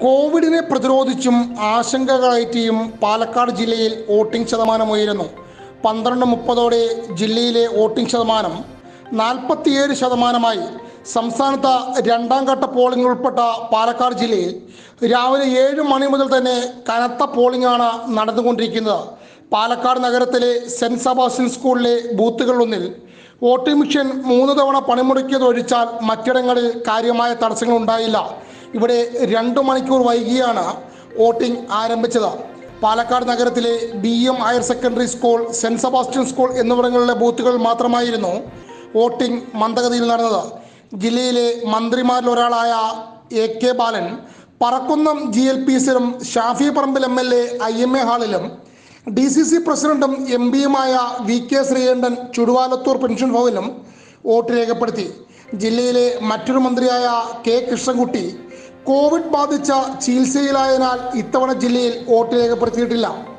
കോവിഡിനെ പ്രതിരോധിച്ചും ആശങ്കകളേറ്റിയും പാലക്കാട് ജില്ലയിൽ വോട്ടിംഗ് ശതമാനം ഉയരുന്നു പന്ത്രണ്ട് മുപ്പതോടെ ജില്ലയിലെ വോട്ടിംഗ് ശതമാനം നാൽപ്പത്തിയേഴ് ശതമാനമായി സംസ്ഥാനത്ത് രണ്ടാം ഘട്ട പോളിംഗ് ഉൾപ്പെട്ട പാലക്കാട് ജില്ലയിൽ രാവിലെ ഏഴ് മണി മുതൽ തന്നെ കനത്ത പോളിംഗാണ് നടന്നുകൊണ്ടിരിക്കുന്നത് പാലക്കാട് നഗരത്തിലെ സെൻറ് സെബാസ്റ്റ്യൻ സ്കൂളിലെ ബൂത്തുകളിലൊന്നിൽ വോട്ടിംഗ് മെഷീൻ മൂന്ന് തവണ പണിമുടക്കിയത് ഒഴിച്ചാൽ മറ്റിടങ്ങളിൽ കാര്യമായ തടസ്സങ്ങൾ ഉണ്ടായില്ല ഇവിടെ രണ്ടു മണിക്കൂർ വൈകിയാണ് വോട്ടിംഗ് ആരംഭിച്ചത് പാലക്കാട് നഗരത്തിലെ B M higher secondary school saint Sebastian school എന്നിവിടങ്ങളിലെ ബൂത്തുകൾ മാത്രമായിരുന്നു വോട്ടിംഗ് മന്ദഗതിയിൽ നടന്നത് ജില്ലയിലെ മന്ത്രിമാരിൽ ഒരാളായ A K Balan Parakkunnam G L P സിലും Shafi Parambil M L A I M A ഹാളിലും ഡി സി സി പ്രസിഡന്റും എം പിയുമായ V K Sreekandan Chuduvalathur pension ഭവനിലും വോട്ട് രേഖപ്പെടുത്തി ജില്ലയിലെ മറ്റൊരു മന്ത്രിയായ കെ കൃഷ്ണൻകുട്ടി കോവിഡ് ബാധിച്ച ചികിത്സയിലായതിനാൽ ഇത്തവണ ജില്ലയിൽ വോട്ട് രേഖപ്പെടുത്തിയിട്ടില്ല